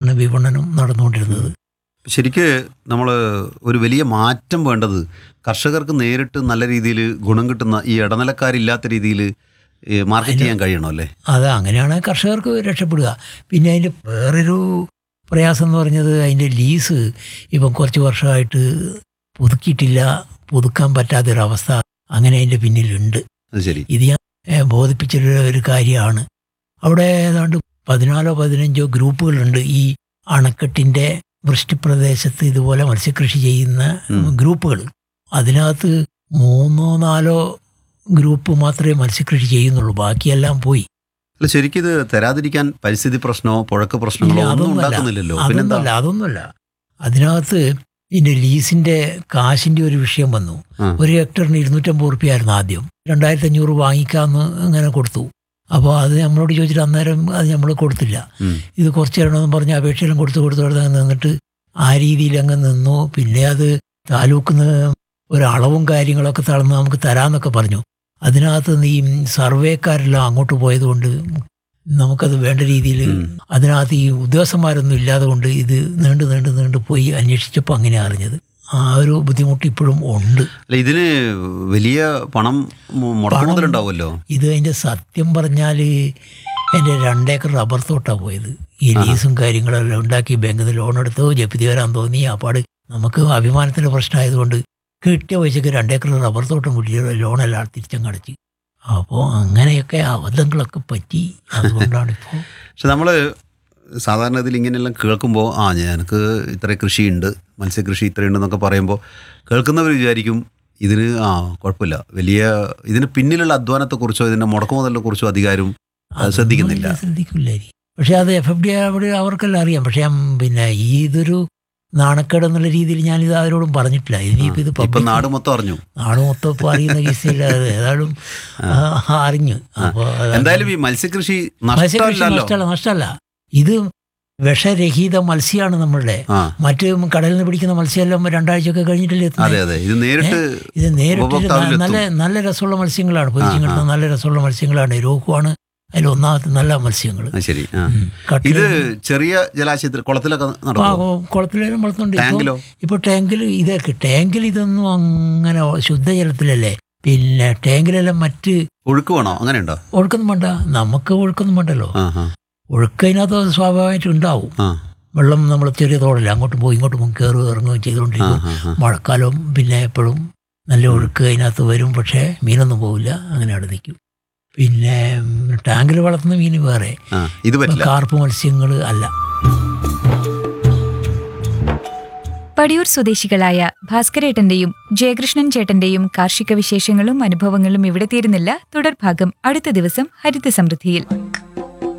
രീതിയിലാണ് വിപണനം നടന്നുകൊണ്ടിരുന്നത് ശരിക്ക് നമ്മൾ ഒരു വലിയ മാറ്റം വേണ്ടത് കർഷകർക്ക് നേരിട്ട് നല്ല രീതിയിൽ ഗുണം കിട്ടുന്ന ഈ ഇടനിലക്കാരില്ലാത്ത രീതിയിൽ മാർക്കറ്റ് ചെയ്യാൻ കഴിയണം അല്ലേ അത് അങ്ങനെയാണ് കർഷകർക്ക് രക്ഷപ്പെടുക പിന്നെ അതിൻ്റെ വേറൊരു പ്രയാസം എന്ന് പറഞ്ഞത് അതിൻ്റെ ലീസ് ഇപ്പം കുറച്ച് വർഷമായിട്ട് പുതുക്കിയിട്ടില്ല പുതുക്കാൻ പറ്റാത്തൊരവസ്ഥ അങ്ങനെ അതിൻ്റെ പിന്നിലുണ്ട് അത് ശരി ഇത് ഞാൻ ഏഹ്, ബോധിപ്പിച്ചൊരു ഒരു കാര്യമാണ് അവിടെ ഏതാണ്ട് പതിനാലോ പതിനഞ്ചോ ഗ്രൂപ്പുകളുണ്ട് ഈ അണക്കെട്ടിൻ്റെ വൃഷ്ടിപ്രദേശത്ത് ഇതുപോലെ മത്സ്യകൃഷി ചെയ്യുന്ന ഉം. ഗ്രൂപ്പുകൾ അതിനകത്ത് മൂന്നോ നാലോ ഗ്രൂപ്പ് മാത്രമേ മത്സ്യകൃഷി ചെയ്യുന്നുള്ളൂ ബാക്കിയെല്ലാം പോയി അല്ല ശരിക്കും ഇത് തരാതിരിക്കാൻ പരിസ്ഥിതി പ്രശ്നമോ പുഴക്ക് പ്രശ്നങ്ങളോ ഇല്ല, ഒന്നും അതൊന്നുമല്ല. ഉണ്ടാക്കുന്നില്ലല്ലോ പിന്നെന്താ അതൊന്നുമല്ല അതൊന്നുമല്ല അതിനകത്ത് ഇതിന്റെ ലീസിന്റെ കാശിന്റെ ഒരു വിഷയം വന്നു ആ. ഒരു ഹെക്ടറിന് ഇരുന്നൂറ്റമ്പത് റുപ്യായിരുന്നു ആദ്യം രണ്ടായിരത്തി അഞ്ഞൂറ് വാങ്ങിക്കാമെന്ന് അങ്ങനെ കൊടുത്തു അപ്പോൾ അത് നമ്മളോട് ചോദിച്ചിട്ട് അന്നേരം അത് നമ്മൾ കൊടുത്തില്ല ഉം. ഇത് കുറച്ച് തരണമെന്ന് പറഞ്ഞ് അപേക്ഷയെല്ലാം കൊടുത്ത് കൊടുത്ത് കൊടുത്ത് അങ്ങ് നിന്നിട്ട് ആ രീതിയിൽ അങ്ങ് നിന്നു പിന്നെ അത് താലൂക്കിന്ന് ഒരളവും കാര്യങ്ങളൊക്കെ തളർന്ന് നമുക്ക് തരാമെന്നൊക്കെ പറഞ്ഞു അതിനകത്ത് നിന്ന് ഈ സർവേക്കാരെല്ലാം അങ്ങോട്ട് പോയതുകൊണ്ട് നമുക്കത് വേണ്ട രീതിയിൽ ഉം. അതിനകത്ത് ഈ ഉദ്യോഗസ്ഥന്മാരൊന്നും ഇല്ലാതെ കൊണ്ട് ഇത് നീണ്ടു നീണ്ടു നീണ്ടു പോയി അന്വേഷിച്ചപ്പോൾ അങ്ങനെ അറിഞ്ഞത് ആ ഒരു ബുദ്ധിമുട്ട് ഇപ്പോഴും ഉണ്ട് അല്ല ഇതിന് വലിയ പണം മു- മുടക്ക് മുതലുണ്ടാവുമല്ലോ ഇത് അതിൻ്റെ സത്യം പറഞ്ഞാൽ എൻ്റെ രണ്ടേക്കർ റബ്ബർ തോട്ടാണ് പോയത് ഈ ലീസും കാര്യങ്ങളെല്ലാം ഉണ്ടാക്കി ബാങ്കിൽ നിന്ന് ലോൺ എടുത്തോ ജപ്തി വരാൻ തോന്നി അപ്പാട് നമുക്ക് അഭിമാനത്തിൻ്റെ പ്രശ്നമായതുകൊണ്ട് കിട്ടിയ പൈസക്ക് രണ്ടേക്കർ റബ്ബർ തോട്ടം കൂടി ലോണെല്ലാം തിരിച്ചങ്ങടച്ച് അപ്പോൾ അങ്ങനെയൊക്കെ അബദ്ധങ്ങളൊക്കെ പറ്റി അതുകൊണ്ടാണ് ഇപ്പോൾ പക്ഷെ നമ്മൾ സാധാരണ ഇതിൽ ഇങ്ങനെയെല്ലാം കേൾക്കുമ്പോൾ ആ ഞങ്ങൾക്ക് ഇത്ര കൃഷിയുണ്ട് മത്സ്യകൃഷി ഇത്രയുണ്ടെന്നൊക്കെ പറയുമ്പോൾ കേൾക്കുന്നവർ വിചാരിക്കും ഇതിന് ആ കുഴപ്പമില്ല വലിയ ഇതിന് പിന്നിലുള്ള അധ്വാനത്തെക്കുറിച്ചോ ഇതിൻ്റെ മുടക്കുമുതലിനെ കുറിച്ചോ അധികാരം അത് ശ്രദ്ധിക്കുന്നില്ല. അതൊന്നും ശ്രദ്ധിക്കില്ലായിരിക്കും പക്ഷെ അത് എഫ് എഫ് ഡി അവിടെ അവർക്കെല്ലാം അറിയാം പക്ഷെ ഉം, പിന്നെ ഈ ഇതൊരു നാണക്കേട് എന്നുള്ള രീതിയിൽ ഞാനിത് ആരോടും പറഞ്ഞിട്ടില്ല ഇനിയിപ്പോൾ ഇത് ഇപ്പം public- നാട് മൊത്തം അറിഞ്ഞു നാട് മൊത്തം ഇപ്പോൾ അറിയുന്ന കേസില്ല ഏതായാലും ആ, അറിഞ്ഞു അപ്പോൾ എന്തായാലും ഈ മത്സ്യകൃഷി മത്സ്യകൃഷി നഷ്ടമല്ലല്ലോ നഷ്ടമല്ല നഷ്ടമല്ല ഇത് വിഷരഹിത മത്സ്യമാണ് നമ്മളുടെ ആ മറ്റ് കടലിൽ നിന്ന് പിടിക്കുന്ന മത്സ്യമെല്ലാം രണ്ടാഴ്ചയൊക്കെ കഴിഞ്ഞിട്ടല്ലേ അതെ എത്തുന്നത് അതെ ഇത് നേരിട്ട് ഇത് നേരിട്ട് ഉപഭോക്താവിലെത്തും. നല്ല നല്ല രസമുള്ള മത്സ്യങ്ങളാണ് പൊരിച്ചും ആ, കിട്ടുന്ന നല്ല രസമുള്ള മത്സ്യങ്ങളാണ് രോക്കുവാണ് അതിൽ ഒന്നാമത്തെ നല്ല മത്സ്യങ്ങൾ ആ, ശരി ആ ഉം. കട്ടില് ഇത് ചെറിയ ജലാശയത്തിൽ കുളത്തിലൊക്കെ ആ, നടക്കും കുളത്തിലേലും വളർത്തുന്നുണ്ട് ഇപ്പൊ ടാങ്കിലോ ഇപ്പൊ ടാങ്കിൽ ഇതൊക്കെ ടാങ്കിൽ ഇതൊന്നും അങ്ങനെ ശുദ്ധജലത്തിലല്ലേ പിന്നെ ടാങ്കിലെല്ലാം മറ്റ് ഒഴുക്ക് വേണോ അങ്ങനെ ഉണ്ടോ ഒഴുക്കൊന്നും വേണ്ട നമുക്ക് ഒഴുക്കൊന്നും വേണ്ടല്ലോ ആ ആ ഒഴുക്കതിനകത്ത് സ്വാഭാവികമായിട്ട് ഉണ്ടാവും ആ വെള്ളം നമ്മൾ ചെറിയ തോടല്ല അങ്ങോട്ടും പോയി ഇങ്ങോട്ടും പോയി കയറുകയും ഇറങ്ങുകയും ആ ചെയ്തുകൊണ്ടിരിക്കും ആ, ആ. മഴക്കാലം പിന്നെ എപ്പോഴും നല്ല ഒഴുക്ക് അതിനകത്ത് വരും പക്ഷേ മീനൊന്നും പോവില്ല അങ്ങനെ അവിടെ നിൽക്കും പിന്നെ ടാങ്കിൽ വളർത്തുന്ന മീൻ വേറെ ആ ഇത് പറ്റില്ല കാർപ്പ് മത്സ്യങ്ങൾ അല്ല പടിയൂർ സ്വദേശികളായ ഭാസ്കരേട്ടന്റെയും ജയകൃഷ്ണൻ ചേട്ടന്റെയും കാർഷിക വിശേഷങ്ങളും അനുഭവങ്ങളും ഇവിടെ തീരുന്നില്ല തുടർഭാഗം അടുത്ത ദിവസം ഹരിത സമൃദ്ധിയിൽ